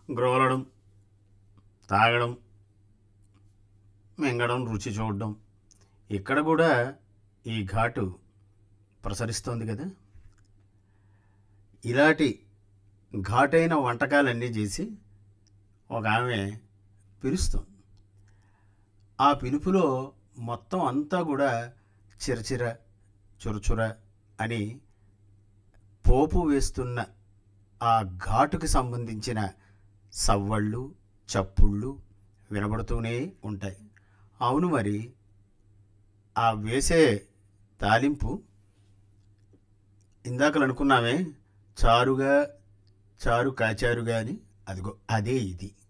గ్రోలడం తాగడం మింగడం రుచి చూడడం ఇక్కడ కూడా ఈ ఘాటు ప్రసరిస్తోంది కదా ఇలాంటి ఘాటైన వంటకాలన్నీ చేసి ఒక ఆమె పిలుస్తుంది ఆ పిలుపులో మొత్తం అంతా కూడా చిరచిర చురచుర అని పోపు వేస్తున్న ఆ ఘాటుకి సంబంధించిన సవ్వళ్ళు చప్పుళ్ళు వినబడుతూనే ఉంటాయి అవును మరి ఆ వేసే తాలింపు ఇందాకలు అనుకున్నామే చారుగా చారు కాచారుగా అని అదిగో అదే ఇది